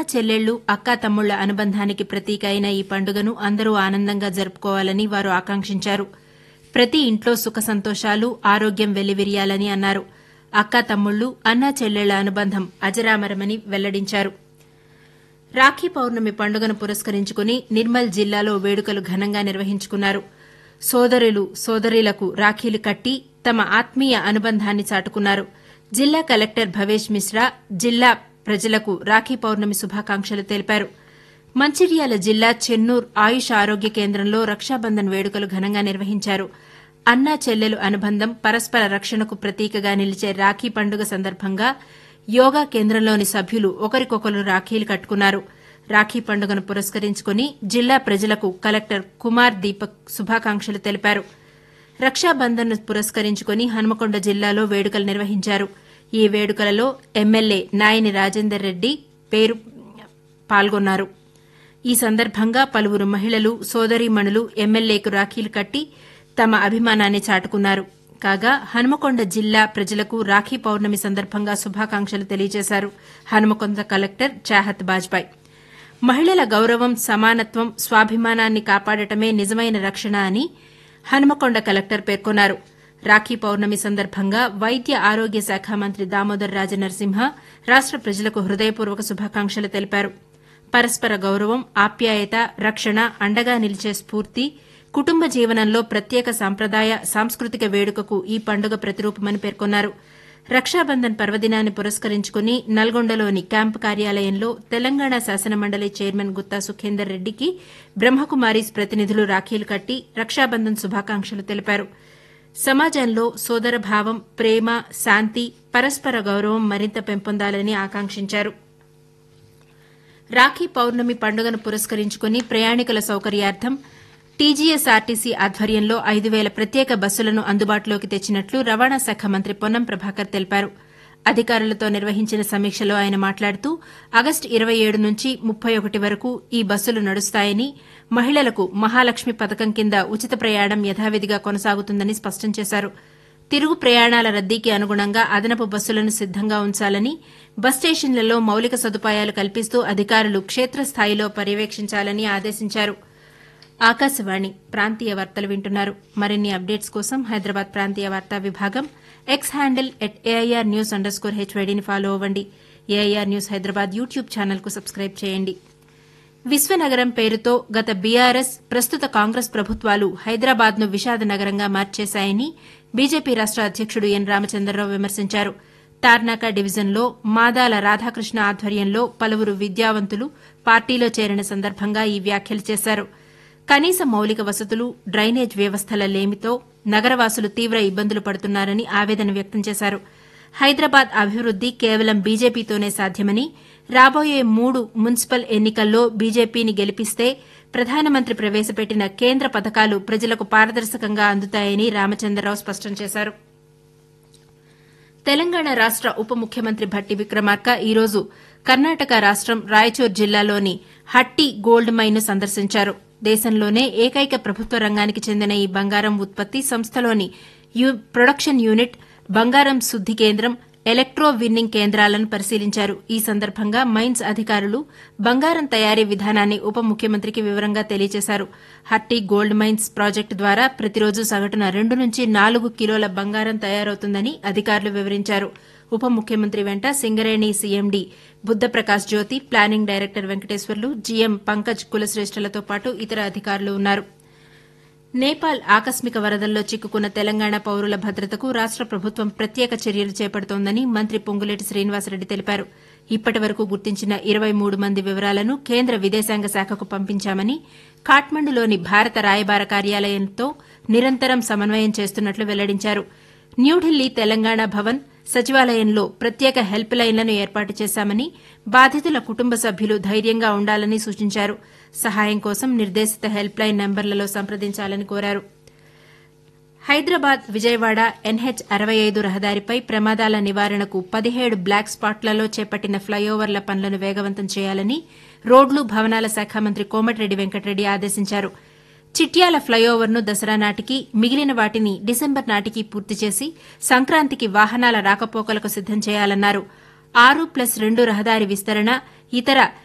చెల్లెళ్లు అక్కా తమ్ముళ్ల అనుబంధానికి ప్రతీక అయిన ఈ పండుగను అందరూ ఆనందంగా జరుపుకోవాలని వారు ఆకాంక్షించారు ప్రతి ఇంట్లో సుఖ సంతోషాలు ఆరోగ్యం వెల్లివిరియాలని అన్నారు అక్కా తమ్ముళ్లు అన్నా చెల్లెళ్ల అనుబంధం అజరామరమని వెల్లడించారు రాఖీ పౌర్ణమి పండుగను పురస్కరించుకుని నిర్మల్ జిల్లాలో వేడుకలు ఘనంగా నిర్వహించుకున్నారు సోదరులు సోదరీలకు రాఖీలు కట్టి తమ ఆత్మీయ అనుబంధాన్ని చాటుకున్నారు జిల్లా కలెక్టర్ భవేష్ మిశ్రా జిల్లా ప్రజలకు రాఖీ పౌర్ణమి శుభాకాంక్షలు తెలిపారు మంచిర్యాల జిల్లా చెన్నూర్ ఆయుష్ ఆరోగ్య కేంద్రంలో రక్షాబంధన్ వేడుకలు ఘనంగా నిర్వహించారు అన్నా చెల్లెలు అనుబంధం పరస్పర రక్షణకు ప్రతీకగా నిలిచే రాఖీ పండుగ సందర్భంగా యోగా కేంద్రంలోని సభ్యులు ఒకరికొకరు రాఖీలు కట్టుకున్నారు రాఖీ పండుగను పురస్కరించుకుని జిల్లా ప్రజలకు కలెక్టర్ కుమార్ దీపక్ శుభాకాంక్షలు తెలిపారు రక్షాబంధన్ను పురస్కరించుకుని హన్మకొండ జిల్లాలో వేడుకలు నిర్వహించారు ఈ వేడుకలలో ఎమ్మెల్యే నాయని రాజేందర్ రెడ్డి పేరు పాల్గొన్నారు ఈ సందర్భంగా పలువురు మహిళలు సోదరీమణులు ఎమ్మెల్యేకు రాఖీలు కట్టి తమ అభిమానాన్ని చాటుకున్నారు కాగా హనుమకొండ జిల్లా ప్రజలకు రాఖీ పౌర్ణమి సందర్భంగా శుభాకాంక్షలు తెలియజేశారు హనుమకొండ కలెక్టర్ చాహత్ బాజ్పాయ్ మహిళల గౌరవం సమానత్వం స్వాభిమానాన్ని కాపాడటమే నిజమైన రక్షణ అని హనుమకొండ కలెక్టర్ పేర్కొన్నారు రాఖీ పౌర్ణమి సందర్భంగా వైద్య ఆరోగ్య శాఖ మంత్రి దామోదర్ రాజనరసింహ రాష్ట ప్రజలకు హృదయపూర్వక శుభాకాంక్షలు తెలిపారు పరస్పర గౌరవం ఆప్యాయత రక్షణ అండగా నిలిచే స్ఫూర్తి కుటుంబ జీవనంలో ప్రత్యేక సాంప్రదాయ సాంస్కృతిక వేడుకకు ఈ పండుగ ప్రతిరూపమని పేర్కొన్నారు రక్షాబంధన్ పర్వదినాన్ని పురస్కరించుకుని నల్గొండలోని క్యాంపు కార్యాలయంలో తెలంగాణ శాసనమండలి చైర్మన్ గుత్తా సుఖేందర్ రెడ్డికి బ్రహ్మకుమారీస్ ప్రతినిధులు రాఖీలు కట్టి రక్షాబంధన్ శుభాకాంక్షలు తెలిపారు సమాజంలో సోదరభావం ప్రేమ శాంతి పరస్పర గౌరవం మరింత పెంపొందాలని ఆకాంక్షించారు రాఖీ పౌర్ణమి పండుగను పురస్కరించుకుని ప్రయాణికుల సౌకర్యార్థం టీజీఎస్ఆర్టీసీ ఆధ్వర్యంలో ఐదు వేల ప్రత్యేక బస్సులను అందుబాటులోకి తెచ్చినట్లు రవాణా శాఖ మంత్రి పొన్నం ప్రభాకర్ తెలిపారు అధికారులతో నిర్వహించిన సమీక్షలో ఆయన మాట్లాడుతూ ఆగస్టు ఇరవై ఏడు నుంచి ముప్పై ఒకటి వరకు ఈ బస్సులు నడుస్తాయని మహిళలకు మహాలక్ష్మి పథకం కింద ఉచిత ప్రయాణం యథావిధిగా కొనసాగుతుందని స్పష్టం చేశారు తిరుగు ప్రయాణాల రద్దీకి అనుగుణంగా అదనపు బస్సులను సిద్దంగా ఉంచాలని బస్ స్టేషన్లలో మౌలిక సదుపాయాలు కల్పిస్తూ అధికారులు క్షేత్రస్థాయిలో పర్యవేక్షించాలని ఆదేశించారు ఆకాశవాణి ప్రాంతీయ వార్తలు వింటున్నారు మరిన్ని అప్డేట్స్ కోసం హైదరాబాద్ ప్రాంతీయ వార్తా విభాగం X handle at AIR news under score హెచ్వైడీని ఫాలో అవ్వండి ఏఐఆర్ న్యూస్ హైదరాబాద్ యూట్యూబ్ ఛానల్కు సబ్స్క్రైబ్ చేయండి విశ్వనగరం పేరుతో గత బీఆర్ఎస్ ప్రస్తుత కాంగ్రెస్ ప్రభుత్వాలు హైదరాబాద్ను విషాద నగరంగా మార్చేశాయని బీజేపీ రాష్ట అధ్యకుడు ఎన్ రామచంద్రరావు విమర్శించారు తార్నాక డివిజన్లో మాదాల రాధాకృష్ణ ఆధ్వర్యంలో పలువురు విద్యావంతులు పార్టీలో చేరిన సందర్భంగా ఈ వ్యాఖ్యలు చేశారు కనీస మౌలిక వసతులు డ్రైనేజ్ వ్యవస్థల లేమితో నగరవాసులు తీవ్ర ఇబ్బందులు పడుతున్నారని ఆవేదన వ్యక్తం చేశారు హైదరాబాద్ అభివృద్ది కేవలం బీజేపీతోనే సాధ్యమని రాబోయే మూడు మున్సిపల్ ఎన్నికల్లో బీజేపీని గెలిపిస్తే ప్రధానమంత్రి ప్రవేశపెట్టిన కేంద్ర పథకాలు ప్రజలకు పారదర్శకంగా అందుతాయని రామచంద్రరావు స్పష్టం చేశారు తెలంగాణ రాష్ట ఉప ముఖ్యమంత్రి భట్టి విక్రమార్క ఈరోజు కర్ణాటక రాష్టం రాయచూర్ జిల్లాలోని హట్టి గోల్డ్ మైన్ను సందర్శించారు దేశంలోనే ఏకైక ప్రభుత్వ రంగానికి చెందిన ఈ బంగారం ఉత్పత్తి సంస్థలోని ప్రొడక్షన్ యూనిట్ బంగారం శుద్ది కేంద్రం ఎలక్ట్రో విన్నింగ్ కేంద్రాలను పరిశీలించారు ఈ సందర్భంగా మైన్స్ అధికారులు బంగారం తయారీ విధానాన్ని ఉప ముఖ్యమంత్రికి వివరంగా తెలియజేశారు హట్టి గోల్డ్ మైన్స్ ప్రాజెక్టు ద్వారా ప్రతిరోజు సగటున రెండు నుంచి నాలుగు కిలోల బంగారం తయారవుతుందని అధికారులు వివరించారు ఉప ముఖ్యమంత్రి వెంట Singareni CMD Buddhaprakash Jyoti planning director Venkateswarlu GM Pankaj కులశ్రేష్ఠలతో పాటు ఇతర అధికారులు ఉన్నారు నేపాల్ ఆకస్మిక వరదల్లో చిక్కుకున్న తెలంగాణ పౌరుల భద్రతకు రాష్ట ప్రభుత్వం ప్రత్యేక చర్యలు చేపడుతోందని మంత్రి పొంగులేటి శ్రీనివాసరెడ్డి తెలిపారు ఇప్పటి వరకు గుర్తించిన ఇరవై మూడు మంది వివరాలను కేంద్ర విదేశాంగ శాఖకు పంపించామని ఖాట్మండులోని భారత రాయబార కార్యాలయంతో నిరంతరం సమన్వయం చేస్తున్నట్లు వెల్లడించారు న్యూఢిల్లీ తెలంగాణ భవన్ సచివాలయంలో ప్రత్యేక హెల్ప్ లైన్లను ఏర్పాటు చేశామని బాధితుల కుటుంబ సభ్యులు ధైర్యంగా ఉండాలని సూచించారు సహాయం కోసం నిర్దేశిత హెల్ప్ లైన్ నంబర్లలో సంప్రదించాలని కోరారు హైదరాబాద్ విజయవాడ ఎన్హెచ్ అరవై ఐదు రహదారిపై ప్రమాదాల నివారణకు పదిహేడు బ్లాక్ స్పాట్లలో చేపట్టిన ఫ్లైఓవర్ల పనులను వేగవంతం చేయాలని రోడ్లు భవనాల శాఖ మంత్రి కోమటిరెడ్డి వెంకటరెడ్డి ఆదేశించారు చిట్యాల ఫ్లైఓవర్ను దసరా నాటికి మిగిలిన వాటిని డిసెంబర్ నాటికి పూర్తి చేసి సంక్రాంతికి వాహనాల రాకపోకలకు సిద్దం చేయాలన్నారు ఆరు ప్లస్ రెండు రహదారి విస్తరణ ఇతర